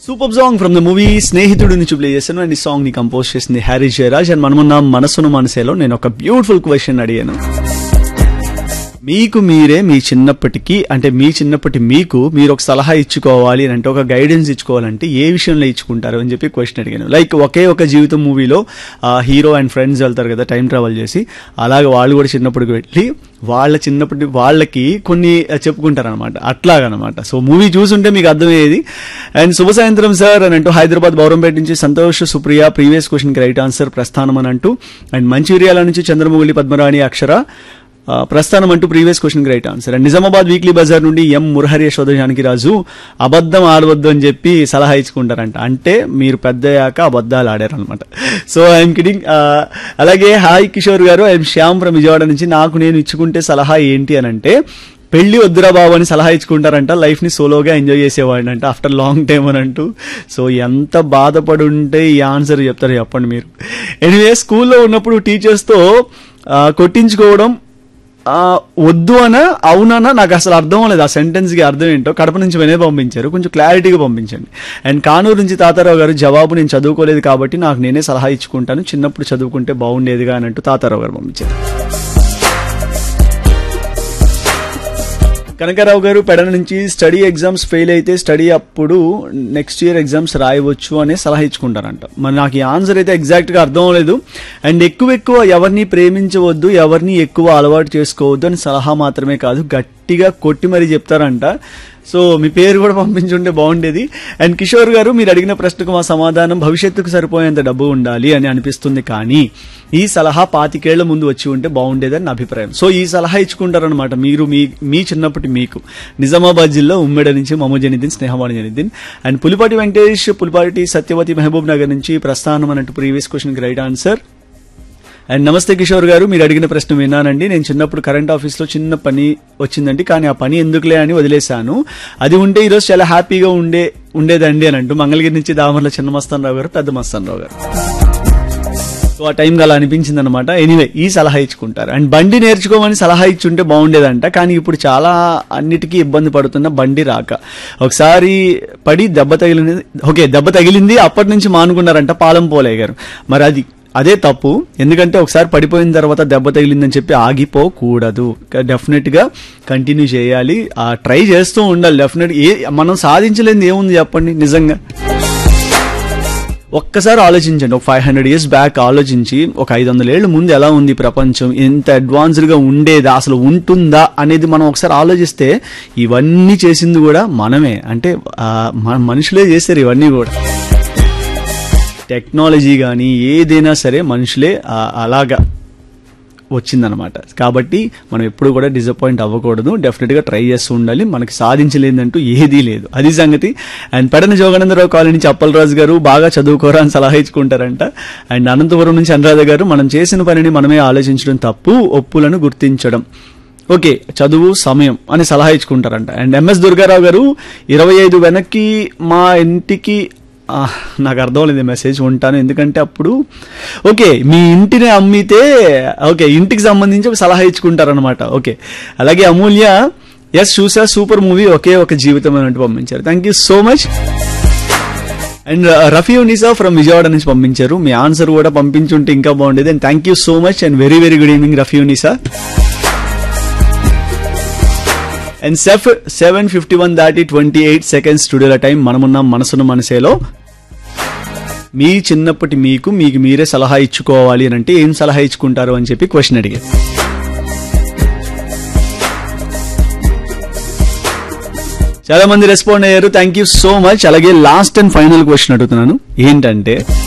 super song from the movie Snehithudu నుంచి play చేశాను and ఈ సాంగ్ ని కంపోజ్ చేసింది హ్యారీ జయరాజ్ అండ్ మనమున్న మనసును మనసేలో నేను ఒక బ్యూటిఫుల్ క్వశ్చన్ అడిగాను మీకు మీరే మీ చిన్నప్పటికి అంటే మీ చిన్నప్పటి మీకు మీరు ఒక సలహా ఇచ్చుకోవాలి అని అంటే ఒక గైడెన్స్ ఇచ్చుకోవాలంటే ఏ విషయంలో ఇచ్చుకుంటారు అని చెప్పి క్వశ్చన్ అడిగాను లైక్ ఒకే ఒక జీవితం మూవీలో హీరో అండ్ ఫ్రెండ్స్ వెళ్తారు కదా టైం ట్రావెల్ చేసి అలాగే వాళ్ళు కూడా చిన్నప్పటికి వెళ్ళి వాళ్ళ చిన్నప్పటి వాళ్ళకి కొన్ని చెప్పుకుంటారనమాట అట్లాగనమాట సో మూవీ చూసుంటే మీకు అర్థమయ్యేది అండ్ శుభ సాయంత్రం సార్ అని అంటూ హైదరాబాద్ బౌరంపేట నుంచి సంతోష్ సుప్రియ ప్రీవియస్ క్వశ్చన్కి రైట్ ఆన్సర్ ప్రస్థానం అని అంటూ అండ్ మంచిర్యాల నుంచి చంద్రమౌళి పద్మరాణి అక్షర ఆ, ప్రస్థానం అంటూ previous question right answer and Nizamabad weekly బజార్ నుండి ఎం మురహరి యశోద జానకి రాజు అబద్ధం ఆడవద్దు అని చెప్పి సలహా ఇచ్చుకుంటారంట అంటే మీరు పెద్ద అయ్యాక అబద్ధాలు ఆడారనమాట సో ఐఎమ్ కిడింగ్ అలాగే hi Kishore garu I'm Shyam from Vijayawada నుంచి నాకు నేను ఇచ్చుకుంటే సలహా ఏంటి అని అంటే పెళ్లి వద్దురా బాబు అని సలహా ఇచ్చుకుంటారంట లైఫ్ ని సోలోగా ఎంజాయ్ చేసేవాడిని అంట ఆఫ్టర్ లాంగ్ టైం అని అంటూ సో ఎంత బాధపడి ఉంటే ఈ ఆన్సర్ చెప్తారు చెప్పండి మీరు ఎనివే స్కూల్లో ఉన్నప్పుడు టీచర్స్తో కొట్టించుకోవడం ఆ, వద్దు అన అవునన్నా నాకు అసలు అర్థం లేదు ఆ సెంటెన్స్ కి అర్థం ఏంటో కడప నుంచి వినే పంపించారు కొంచెం క్లారిటీగా పంపించండి అండ్ కానూరు నుంచి తాతారావు గారు జవాబు నేను చదువుకోలేదు కాబట్టి నాకు నేనే సలహా ఇచ్చుకుంటాను చిన్నప్పుడు చదువుకుంటే బాగుండేదిగా అని అంటూ తాతారావు గారు పంపించారు కనకారావు గారు పెడన నుంచి స్టడీ ఎగ్జామ్స్ ఫెయిల్ అయితే స్టడీ అప్పుడు నెక్స్ట్ ఇయర్ ఎగ్జామ్స్ రాయవచ్చు అనే సలహా ఇచ్చుకుంటారంట మరి నాకు ఈ ఆన్సర్ అయితే ఎగ్జాక్ట్ గా అర్థం అవ్వలేదు అండ్ ఎక్కువ ఎక్కువ ఎవరిని ప్రేమించవద్దు ఎవరిని ఎక్కువ అలవాటు చేసుకోవద్దు అని సలహా మాత్రమే కాదు గట్టిగా కొట్టి మరీ చెప్తారంట సో మీ పేరు కూడా పంపించుంటే బాగుండేది అండ్ కిషోర్ గారు మీరు అడిగిన ప్రశ్నకు మా సమాధానం భవిష్యత్తుకు సరిపోయేంత డబ్బు ఉండాలి అని అనిపిస్తుంది కానీ ఈ సలహా పాతికేళ్ల ముందు వచ్చి ఉంటే బాగుండేదని నా అభిప్రాయం సో ఈ సలహా ఇచ్చుకుంటారనమాట మీరు మీ మీ చిన్నప్పటి మీకు నిజామాబాద్ జిల్లా ఉమ్మెడ నుంచి మమో జనిదిన్ స్నేహవాణి జనిదిన్ అండ్ పులిపాటి వెంకటేష్ పులిపాటి సత్యవతి మహబూబ్ నగర్ నుంచి ప్రస్థానం అన్నట్టు previous question right answer and నమస్తే కిషోర్ గారు మీరు అడిగిన ప్రశ్న విన్నానండి నేను చిన్నప్పుడు కరెంట్ ఆఫీస్ లో చిన్న పని వచ్చిందండి కానీ ఆ పని ఎందుకులే అని వదిలేశాను అది ఉంటే ఈరోజు చాలా హ్యాపీగా ఉండే ఉండేదండి అని అంటూ మంగళగిరి నుంచి దామర్ల చిన్న మస్తాన్ రావు గారు పెద్ద మస్తాన్ రావు గారు సో ఆ టైంకి అలా అనిపించింది అనమాట ఎనీవే ఈ సలహా ఇచ్చుకుంటారు అండ్ బండి నేర్చుకోమని సలహా ఇచ్చుంటే బాగుండేదంట కానీ ఇప్పుడు చాలా అన్నిటికీ ఇబ్బంది పడుతున్న బండి రాక ఒకసారి పడి దెబ్బ తగిలింది ఓకే దెబ్బ తగిలింది అప్పటి నుంచి మానుకున్నారంట పాలం పోలే గారు మరి అది అదే తప్పు ఎందుకంటే ఒకసారి పడిపోయిన తర్వాత దెబ్బ తగిలిందని చెప్పి ఆగిపోకూడదు డెఫినెట్ గా కంటిన్యూ చేయాలి ఆ ట్రై చేస్తూ ఉండాలి డెఫినెట్ ఏ మనం సాధించలేనిది ఏముంది చెప్పండి నిజంగా ఒక్కసారి ఆలోచించండి ఒక ఫైవ్ హండ్రెడ్ ఇయర్స్ బ్యాక్ ఆలోచించి ఒక ఐదు వందల ఏళ్ళ ముందు ఎలా ఉంది ప్రపంచం ఎంత అడ్వాన్స్డ్ గా ఉండేదా అసలు ఉంటుందా అనేది మనం ఒకసారి ఆలోచిస్తే ఇవన్నీ చేసింది కూడా మనమే అంటే ఆ, మన మనుషులే చేశారు ఇవన్నీ కూడా టెక్నాలజీ కానీ ఏదైనా సరే మనుషులే ఆ, అలాగా వచ్చిందనమాట కాబట్టి మనం ఎప్పుడు కూడా డిసప్పాయింట్ అవ్వకూడదు డెఫినెట్ గా ట్రై చేస్తూ ఉండాలి మనకి సాధించలేదంటూ ఏదీ లేదు అది సంగతి అండ్ పెడన జోగానందరావు కాలనీ నుంచి అప్పలరాజు గారు బాగా చదువుకోరా అని సలహా ఇచ్చుకుంటారంట అండ్ అనంతపురం నుంచి అనురాధ గారు మనం చేసిన పనిని మనమే ఆలోచించడం తప్పు ఒప్పులను గుర్తించడం ఓకే చదువు సమయం అని సలహా ఇచ్చుకుంటారంట అండ్ ఎంఎస్ దుర్గారావు గారు ఇరవై ఐదు వెనక్కి మా ఇంటికి ఆ, నాకు అర్థం లేదు మెసేజ్ ఉంటాను ఎందుకంటే అప్పుడు ఓకే మీ ఇంటిని అమ్మితే ఓకే ఇంటికి సంబంధించి ఒక సలహా ఇచ్చుకుంటారనమాట ఓకే అలాగే అమూల్య ఎస్ చూసా సూపర్ మూవీ ఒకే ఒక జీవితం అన్నట్టు పంపించారు thank you so much and Rafi Unnisa from Vijayawada నుంచి పంపించారు మీ ఆన్సర్ కూడా పంపించుంటే ఇంకా బాగుండేది and thank you so much and very very good evening Rafi Unnisa and సెఫ్ సెవెన్ ఫిఫ్టీ వన్ దాటి ట్వంటీ ఎయిట్ సెకండ్స్ స్టూడియోల టైం మనమున్నాం మనసును మనసేలో మీ చిన్నప్పటి మీకు మీకు మీరే సలహా ఇచ్చుకోవాలి అని అంటే ఏం సలహా ఇచ్చుకుంటారు అని చెప్పి క్వశ్చన్ అడిగారు చాలా మంది రెస్పాండ్ అయ్యారు థ్యాంక్ యూ సో మచ్ అలాగే లాస్ట్ అండ్ ఫైనల్ క్వశ్చన్ అడుగుతున్నాను ఏంటంటే